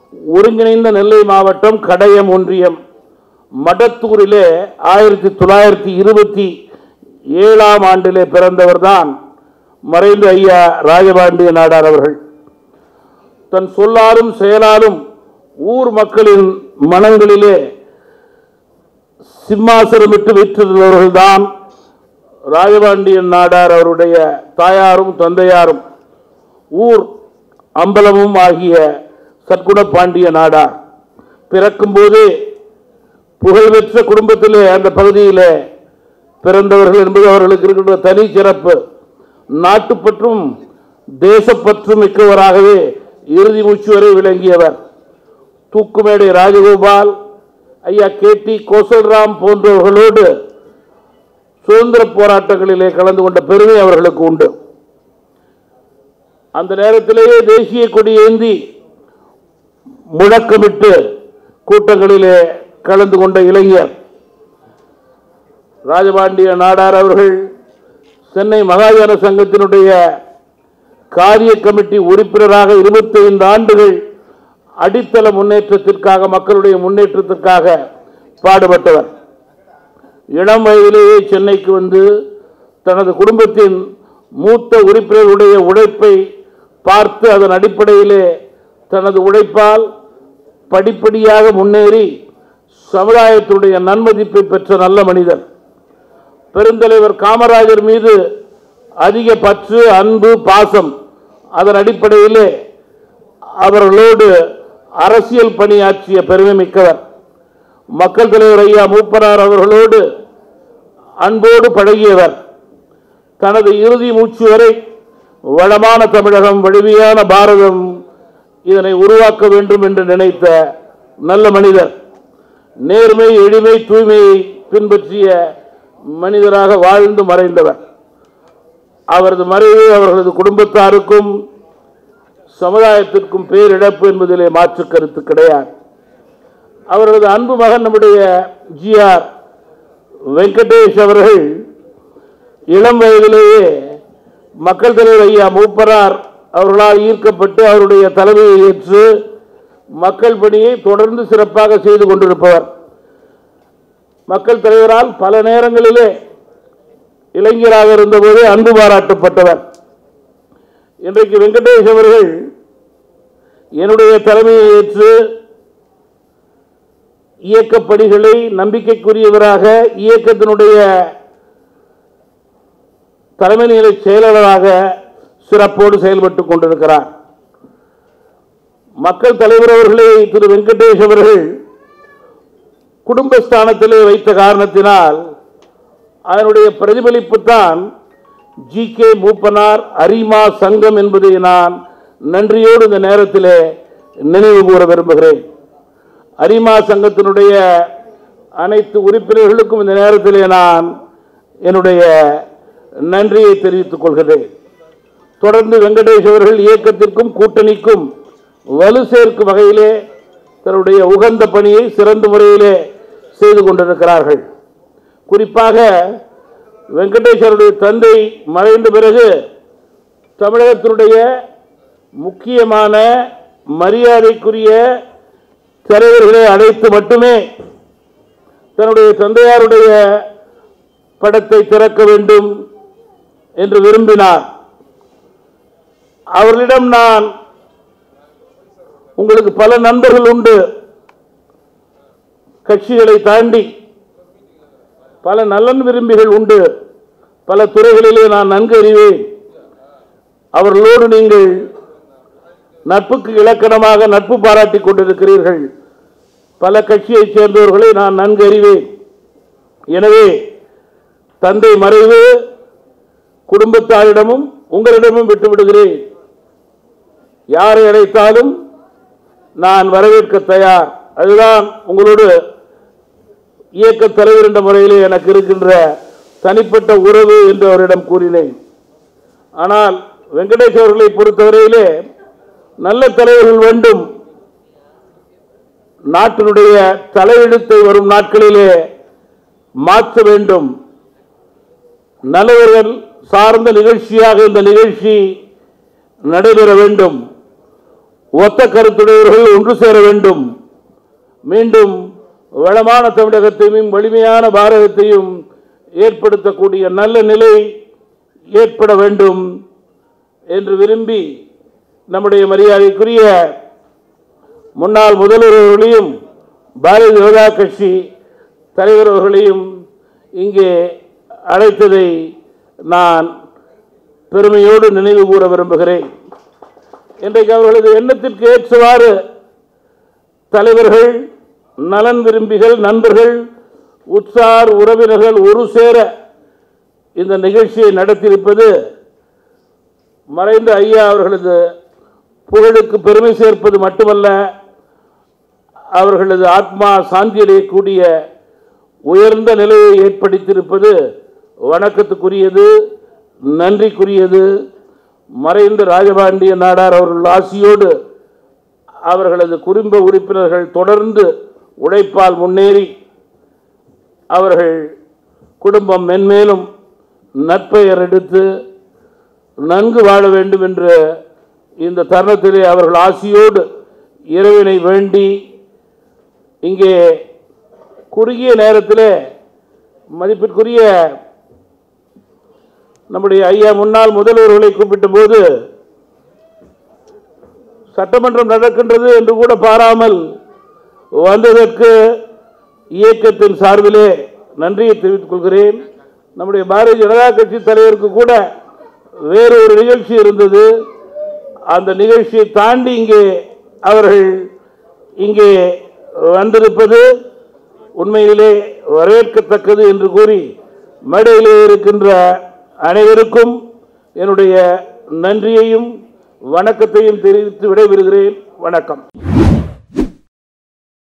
ஒருங்கிணைந்த நெல்லை மாவட்டம் கடையம் ஒன்றியம் மடத்தூரிலே ஆயிரத்தி தொள்ளாயிரத்தி இருபத்தி ஏழாம் ஆண்டிலே பிறந்தவர்தான் மறைந்த ஐயா ராஜபாண்டிய நாடார் அவர்கள் தன் சொல்லாலும் செயலாலும் ஊர் மக்களின் மனங்களிலே சிம்மாசனமிட்டு விற்றிருந்தவர்கள்தான் ராஜபாண்டியன் நாடார் அவருடைய தாயாரும் தந்தையாரும் ஊர் அம்பலமும் ஆகிய சற்குண பாண்டிய நாடார் பிறக்கும்போதே புகழ்பெற்ற குடும்பத்திலே அந்த பகுதியிலே பிறந்தவர்கள் என்பது அவர்களுக்கு இருக்கின்ற தனி சிறப்பு நாட்டுப்பற்றும் தேசப்பற்றும் மிக்கவராகவே இறுதி மூச்சு வரை விளங்கியவர் தூக்குமேடை ராஜகோபால் ஐயா கே டி கோசல்ராம் போன்றவர்களோடு சுதந்திர போராட்டங்களிலே கலந்து கொண்ட பெருமை அவர்களுக்கு உண்டு அந்த நேரத்திலேயே தேசிய கொடி ஏந்தி முழக்கமிட்டு கூட்டங்களிலே கலந்து கொண்ட இளைஞர் ராஜபாண்டிய நாடார் அவர்கள் சென்னை மகாஜன சங்கத்தினுடைய காரிய கமிட்டி உறுப்பினராக இருபத்தைந்து ஆண்டுகள் அடித்தள முன்னேற்றத்திற்காக மக்களுடைய முன்னேற்றத்திற்காக பாடுபட்டவர் இளம் வயதிலேயே சென்னைக்கு வந்து தனது குடும்பத்தின் மூத்த உறுப்பினருடைய உழைப்பை பார்த்து அதன் அடிப்படையிலே தனது உழைப்பால் படிப்படியாக முன்னேறி சமுதாயத்துடைய நன்மதிப்பை பெற்ற நல்ல மனிதர் பெருந்தலைவர் காமராஜர் மீது அதிக பற்று அன்பு பாசம் அதன் அடிப்படையிலே அவர்களோடு அரசியல் பணியாற்றிய பெருமை மிக்கவர் மக்கள் தலைவர் ஐயா மூப்பனார் அவர்களோடு அன்போடு பழகியவர் தனது இறுதி மூச்சு வரை வளமான தமிழகம் வலிமையான பாரதம் இதனை உருவாக்க வேண்டும் என்று நினைத்த நல்ல மனிதர் நேர்மை எளிமை தூய்மையை பின்பற்றிய மனிதராக வாழ்ந்து மறைந்தவர் அவரது மறைவு அவர்களது குடும்பத்தாருக்கும் சமுதாயத்திற்கும் பேரிழப்பு என்பதிலே மாற்று கருத்து கிடையாது அவர்களது அன்பு மகன் நம்முடைய ஜிஆர் வெங்கடேஷ் அவர்கள் இளம் வயதிலேயே மக்கள் தலைவர் ஐயா மூப்பனார் அவர்களால் ஈர்க்கப்பட்டு அவருடைய தலைமையை ஏற்று மக்கள் பணியை தொடர்ந்து சிறப்பாக செய்து கொண்டிருப்பவர் மக்கள் தலைவரால் பல நேரங்களிலே இளைஞராக இருந்தபோது அன்பு பாராட்டப்பட்டவர் இன்றைக்கு வெங்கடேஷ் அவர்கள் என்னுடைய தலைமையை ஏற்று இயக்கப் பணிகளை நம்பிக்கைக்குரியவராக இயக்கத்தினுடைய தலைமை நிலை செயலாளராக சிறப்போடு செயல்பட்டுக் கொண்டிருக்கிறார் மக்கள் தலைவர் அவர்களை திரு வெங்கடேஷ் அவர்கள் குடும்பஸ்தானத்திலே வைத்த காரணத்தினால் அதனுடைய பிரதிபலிப்பு தான் ஜி கே மூப்பனார் அரிமா சங்கம் என்பதை நான் நன்றியோடு இந்த நேரத்திலே நினைவு கூற விரும்புகிறேன் அரிமா சங்கத்தினுடைய அனைத்து உறுப்பினர்களுக்கும் இந்த நேரத்திலே நான் என்னுடைய நன்றியை தெரிவித்துக் கொள்கிறேன் தொடர்ந்து வெங்கடேஷ் அவர்கள் இயக்கத்திற்கும் கூட்டணிக்கும் வலு சேர்க்கும் வகையிலே தன்னுடைய உகந்த பணியை சிறந்த முறையிலே செய்து கொண்டிருக்கிறார்கள் குறிப்பாக வெங்கடேஸ்வருடைய தந்தை மறைந்த பிறகு தமிழகத்தினுடைய முக்கியமான மரியாதைக்குரிய தலைவர்களை அழைத்து மட்டுமே தன்னுடைய தந்தையாருடைய படத்தை திறக்க வேண்டும் என்று விரும்பினார் அவர்களிடம் நான் உங்களுக்கு பல நண்பர்கள் உண்டு கட்சிகளை தாண்டி பல நலன் விரும்பிகள் உண்டு பல துறைகளிலே நான் நன்கு அறிவேன் அவர்களோடு நீங்கள் நட்புக்கு இலக்கணமாக நட்பு பாராட்டிக் கொண்டிருக்கிறீர்கள் பல கட்சியைச் சேர்ந்தவர்களை நான் நன்கு அறிவேன் எனவே தந்தை மறைவு குடும்பத்தாரிடமும் உங்களிடமும் விட்டு விடுகிறேன் யாரை அழைத்தாலும் நான் வரவேற்க தயார் அதுதான் உங்களோடு இயக்க தலைவர் என்ற முறையிலே எனக்கு இருக்கின்ற தனிப்பட்ட உறவு என்று அவரிடம் கூறினேன் ஆனால் வெங்கடேஷ் அவர்களை பொறுத்தவரையிலே நல்ல தலைவர்கள் வேண்டும் நாட்டினுடைய தலையெழுத்தை வரும் நாட்களிலே மாற்ற வேண்டும் நல்லவர்கள் சார்ந்த நிகழ்ச்சியாக இந்த நிகழ்ச்சி நடைபெற வேண்டும் ஒத்த கருத்துடையவர்கள் ஒன்று சேர வேண்டும் மீண்டும் வளமான தமிழகத்தையும் வலிமையான பாரதத்தையும் ஏற்படுத்தக்கூடிய நல்ல நிலை ஏற்பட வேண்டும் என்று விரும்பி நம்முடைய மரியாதைக்குரிய முன்னாள் முதல்வர் அவர்களையும் பாரதிய ஜனதா கட்சி தலைவர் அவர்களையும் இங்கே அழைத்ததை நான் பெருமையோடு நினைவு கூற விரும்புகிறேன் இன்றைக்கு அவர்களது எண்ணத்திற்கு ஏற்றவாறு தலைவர்கள் நலன் விரும்பிகள் நண்பர்கள் உற்சார் உறவினர்கள் ஒரு சேர இந்த நிகழ்ச்சியை நடத்தியிருப்பது மறைந்த ஐயா அவர்களது புகழுக்கு பெருமை சேர்ப்பது மட்டுமல்ல அவர்களது ஆத்மா சாந்தியடையக்கூடிய உயர்ந்த நிலையை ஏற்படுத்தியிருப்பது வணக்கத்துக்குரியது நன்றிக்குரியது மறைந்த ராஜபாண்டிய நாடார் அவர்கள் ஆசியோடு அவர்களது குடும்ப உறுப்பினர்கள் தொடர்ந்து உழைப்பால் முன்னேறி அவர்கள் குடும்பம் மென்மேலும் நற்பெயர் எடுத்து நன்கு வாழ வேண்டும் என்ற இந்த தருணத்திலே அவர்கள் ஆசியோடு இறைவனை வேண்டி இங்கே குறுகிய நேரத்தில் மதிப்பிற்குரிய நம்முடைய ஐயா முன்னாள் முதல்வர்களை கூப்பிட்ட போது சட்டமன்றம் நடக்கின்றது என்று கூட பாராமல் வந்ததற்கு இயக்கத்தின் சார்பிலே நன்றியை தெரிவித்துக் கொள்கிறேன் நம்முடைய பாரதிய ஜனதா கட்சி தலைவருக்கு கூட வேறு ஒரு நிகழ்ச்சி இருந்தது அந்த நிகழ்ச்சியை தாண்டி இங்கே அவர்கள் இங்கே வந்திருப்பது உண்மையிலே வரவேற்கத்தக்கது என்று கூறி மேடையிலே இருக்கின்ற அனைவருக்கும் என்னுடைய நன்றியையும் வணக்கத்தையும் தெரிவித்து விடைபெறுகிறேன் வணக்கம்